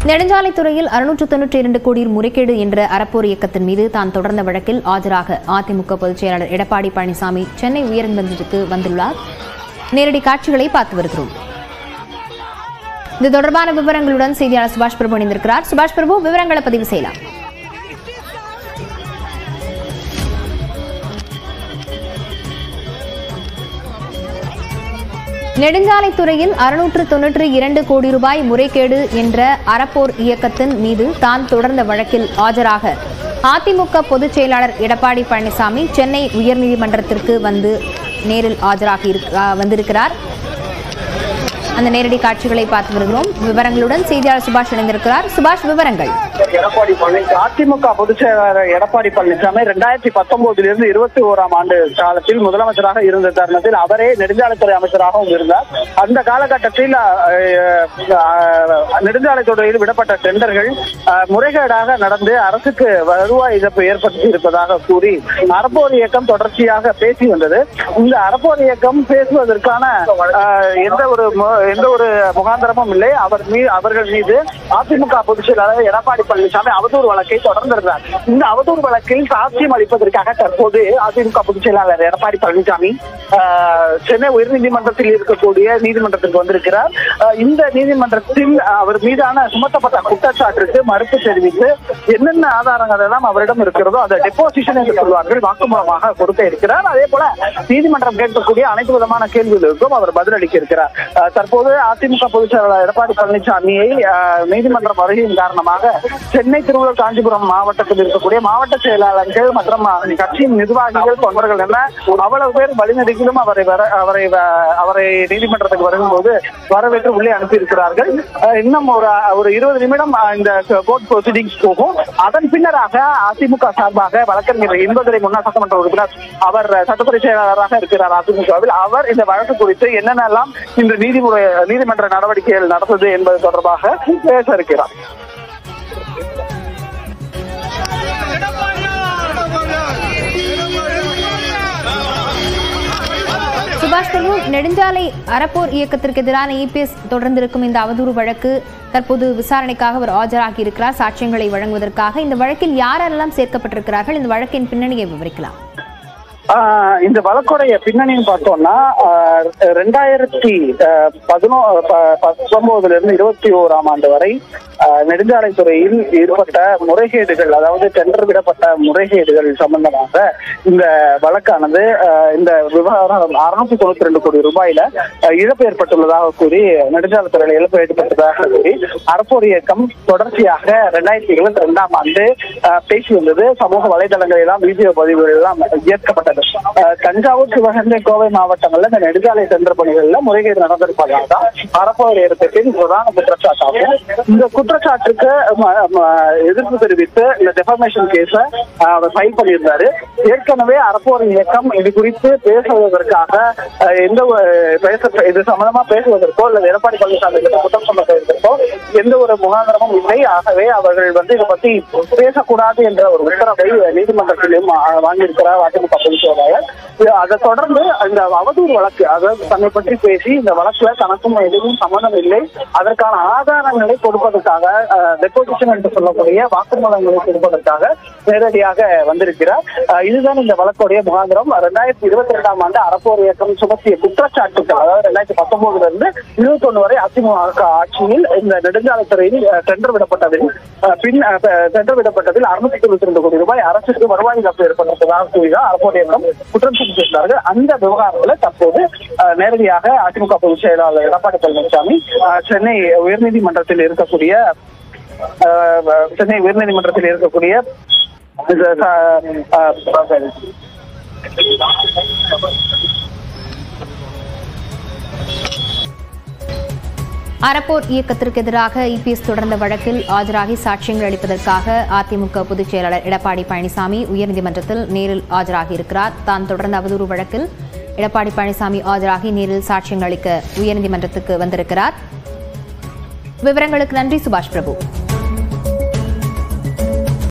நெடுஞ்சாலைத்துறையில் அறுநூற்று தொன்னூற்றி இரண்டு கோடியில் முறைகேடு என்ற அறப்போர் இயக்கத்தின் மீது தான் தொடர்ந்த வழக்கில் ஆஜராக அதிமுக பொதுச் செயலாளர் எடப்பாடி பழனிசாமி சென்னை உயர்நீதிமன்றத்துக்கு வந்துள்ளார் நேரடி காட்சிகளை பார்த்து வருகிறோம் இது தொடர்பான விவரங்களுடன் செய்தியாளர் சுபாஷ் பிரபு இணைந்திருக்கிறார் சுபாஷ் பிரபு விவரங்களை பதிவு செய்யலாம் நெடுஞ்சாலைத்துறையில் அறுநூற்று தொன்னூற்றி இரண்டு கோடி ரூபாய் முறைகேடு என்ற அறப்போர் இயக்கத்தின் மீது தான் தொடர்ந்த வழக்கில் ஆஜராக அதிமுக பொதுச் செயலாளர் எடப்பாடி பழனிசாமி சென்னை உயர்நீதிமன்றத்திற்கு வந்து நேரில் ஆஜராகி இருக்க- ஆ, வந்திருக்கிறார் அந்த நேரடி காட்சிகளை பார்த்து வருகிறோம் விவரங்களுடன் செய்தியாளர் சுபாஷ் இணைந்திருக்கிறார் சுபாஷ் விவரங்கள் எடப்பாடி பழனிசாமி அதிமுக பொதுச் செயலாளர் எடப்பாடி பழனிசாமி ரெண்டாயிரத்தி பத்தொன்பதுல இருந்து இருபத்தி ஓராம் ஆண்டு காலத்தில் முதலமைச்சராக இருந்த தருணத்தில் அவரே நெடுஞ்சாலைத்துறை அமைச்சராகவும் இருந்தார் அந்த காலகட்டத்தில் அஹ், அஹ், நெடுஞ்சாலைத்துறையில் விடப்பட்ட டெண்டர்கள் அஹ், முறைகேடாக நடந்து அரசுக்கு வருவாய் இழப்பு ஏற்படுத்தி இருப்பதாக கூறி அறப்போர் இயக்கம் தொடர்ச்சியாக பேசி வந்தது இந்த அறப்போர் இயக்கம் பேசுவதற்கான அஹ், எந்த ஒரு மு- எந்த ஒரு முகாந்திரமும் இல்லை அவர் மீ- அவர்கள் மீது அதிமுக பொதுச் செயலாளர் எடப்பாடி பழனிசாமி அவதூறு வழக்கை தொடர்ந்திருந்தார் இந்த அவதூறு வழக்கில் சாட்சியம் அளிப்பதற்காக தற்போது அதிமுக பொதுச் செயலாளர் எடப்பாடி பழனிசாமி ஆஹ், சென்னை உயர்நீதிமன்றத்தில் இருக்கக்கூடிய நீதிமன்றத்திற்கு வந்திருக்கிறார் ஆஹ், இந்த நீதிமன்றத்தில் அவர் மீதான சுமத்தப்பட்ட குற்றச்சாட்டுக்கு மறுப்பு தெரிவித்து என்னென்ன ஆதாரங்கள் எல்லாம் அவரிடம் இருக்கிறதோ அதை டெபோசிஷன் என்று சொல்வார்கள் வாக்குமூலமாக கொடுக்க இருக்கிறார் அதே போல நீதிமன்றம் கேட்கக்கூடிய அனைத்து விதமான கேள்விகளுக்கும் அவர் பதிலளிக்க இருக்கிறார் ஆஹ், தற்போது அதிமுக பொதுச் செயலாளர் எடப்பாடி பழனிசாமியை ஆஹ், நீதிமன்றம் வருகையின் காரணமாக சென்னை திருவள்ளூர் காஞ்சிபுரம் மாவட்டத்தில் இருக்கக்கூடிய மாவட்ட செயலாளர்கள் மற்றும் ஆஹ், கட்சியின் நிர்வாகிகள் தொண்டர்கள் என அவ்வளவு பேர் வழிநெடுக்கிலும் அவரை வர அவரை வ- அவரை நீதிமன்றத்துக்கு வரும்போது வரவேற்று உள்ளே அனுப்பியிருக்கிறார்கள் ஆஹ், இன்னும் ஒரு ஒரு இருபது நிமிடம் ஆஹ், இந்த கோர்ட் ப்ரொசீடிங்ஸ் போகும் அதன் பின்னராக அதிமுக சார்பாக வழக்கறிஞர் இன்பதுரை முன்னாள் சட்டமன்ற உறுப்பினர் அவர் சட்டத்துறை செயலாளராக இருக்கிறார் அதிமுகவில் அவர் இந்த வழக்கு குறித்து என்னென்னலாம் இன்று நீதிமுறை நீதிமன்ற நடவடிக்கைகள் நடந்தது என்பது தொடர்பாக பேச இருக்கிறார் சுபாஷ் பிரபு நெடுஞ்சாலை அறப்போர் இயக்கத்திற்கு எதிரான இபிஎஸ் தொடர்ந்திருக்கும் இந்த அவதூறு வழக்கு தற்போது விசாரணைக்காக அவர் ஆஜராகி இருக்கிறார் சாட்சியங்களை வழங்குவதற்காக இந்த வழக்கில் யாரெல்லாம் சேர்க்கப்பட்டிருக்கிறார்கள் இந்த வழக்கின் பின்னணியை விவரிக்கலாம் ஆஹ் இந்த வழக்குடைய பின்னணின்னு பார்த்தோம்னா ஆஹ் ரெண்டாயிரத்தி ஆஹ் பதினோ ப- பத்தொன்பதுல இருந்து இருபத்தி ஓராம் ஆண்டு வரை ஆஹ் நெடுஞ்சாலைத்துறையில் ஏற்பட்ட முறைகேடுகள் அதாவது டெண்டர் விடப்பட்ட முறைகேடுகள் சம்பந்தமாக இந்த வழக்கானது ஆஹ் இந்த விவகாரம் அறுநூத்தி தொண்ணூத்தி ரெண்டு கோடி ரூபாயில ஆஹ் இழப்பு ஏற்பட்டுள்ளதாக கூறி நெடுஞ்சாலைத்துறையில் இழப்பு ஏற்பட்டதாக கூறி அறப்போர் இயக்கம் தொடர்ச்சியாக ரெண்டாயிரத்தி இருபத்தி ரெண்டாம் ஆண்டு ஆஹ் பேசி வந்தது சமூக வலைதளங்கள் எல்லாம் வீடியோ பதிவுகள் எல்லாம் இயக்கப்பட்டது ஆஹ் தஞ்சாவூர் சிவகங்கை கோவை மாவட்டங்கள்ல இந்த நெடுஞ்சாலை டெண்டர் பணிகள்ல முறைகேடு நடந்திருப்பதாக தான் அறப்போர் இயக்கத்தின் பிரதான குற்றச்சாட்டாகும் இந்த குற்றச்சாட்டுக்கு ம- ம- எதிர்ப்பு தெரிவித்து இந்த டெஃபர்மேஷன் கேஸ அவர் ஃபைல் பண்ணியிருந்தாரு ஏற்கனவே அறப்போர் இயக்கம் இது குறித்து பேசுவதற்காக ஆஹ் எந்த ஒரு பேச இது சம்பந்தமா பேசுவதற்கோ அல்லது எடப்பாடி பழனிசாமி மீது குற்றம் சுமத்துவதற்கோ எந்த ஒரு முகாந்திரமும் இல்லை ஆகவே அவர்கள் வந்து இதை பத்தி பேசக்கூடாது என்ற ஒரு உத்தரவை நீதிமன்றத்திலும் ஆஹ், வாங்கியிருக்கிறார் அதிமுக பொதுச் செயலாளர் இது அதை தொடர்ந்து இந்த அவதூறு வழக்கு அதாவது தன்னை பற்றி பேசி இந்த வழக்குல தனக்கும் எதுவும் சம்மந்தம் இல்லை அதற்கான ஆதாரங்களை கொடுப்பதற்காக டெபோசிஷன் என்று சொல்லக்கூடிய வாக்குமூலங்களை கொடுப்பதற்காக நேரடியாக வந்திருக்கிறார் ஆஹ், இதுதான் இந்த வழக்குடைய முகாந்திரம் ரெண்டாயிரத்தி இருபத்தி ரெண்டாம் ஆண்டு அறப்போர் இயக்கம் சுமத்திய குற்றச்சாட்டுகள் அதாவது ரெண்டாயிரத்தி பத்தொன்பதுல இருந்து இருபத்தி ஒண்ணு வரை அதிமுக ஆட்சியில் இந்த நெடுஞ்சாலைத்துறையில் அஹ், டெண்டர் விடப்பட்டதில் அஹ், பின் அஹ், டெண்டர் விடப்பட்டதில் அறுநூத்தி தொண்ணூத்தி ரெண்டு கோடி ரூபாய் அரசுக்கு வருவாய் இழப்பு ஏற்பட்டதாக கூறிதான் அறப்போர் இயக்கம் குற்றம் சுமத்தியிருந்தார்கள் அந்த விவகாரத்துல தற்போது அஹ், நேரடியாக அதிமுக பொதுச் செயலாளர் எடப்பாடி பழனிசாமி அஹ், சென்னை உயர்நீதிமன்றத்தில் இருக்கக்கூடிய அஹ், சென்னை உயர்நீதிமன்றத்தில் இருக்கக்கூடிய இந்த, அஹ், அஹ், அறப்போர் இயக்கத்திற்கு எதிராக இபிஎஸ் தொடர்ந்த வழக்கில் ஆஜராகி சாட்சியங்கள் அளிப்பதற்காக அதிமுக பொதுச் செயலாளர் எடப்பாடி பழனிசாமி உயர்நீதிமன்றத்தில் நேரில் ஆஜராகி இருக்கிறார் தான் தொடர்ந்த அவதூறு வழக்கில் எடப்பாடி பழனிசாமி ஆஜராகி நேரில் சாட்சியங்கள் அளிக்க உயர்நீதிமன்றத்துக்கு வந்திருக்கிறார் விவரங்களுக்கு நன்றி சுபாஷ் பிரபு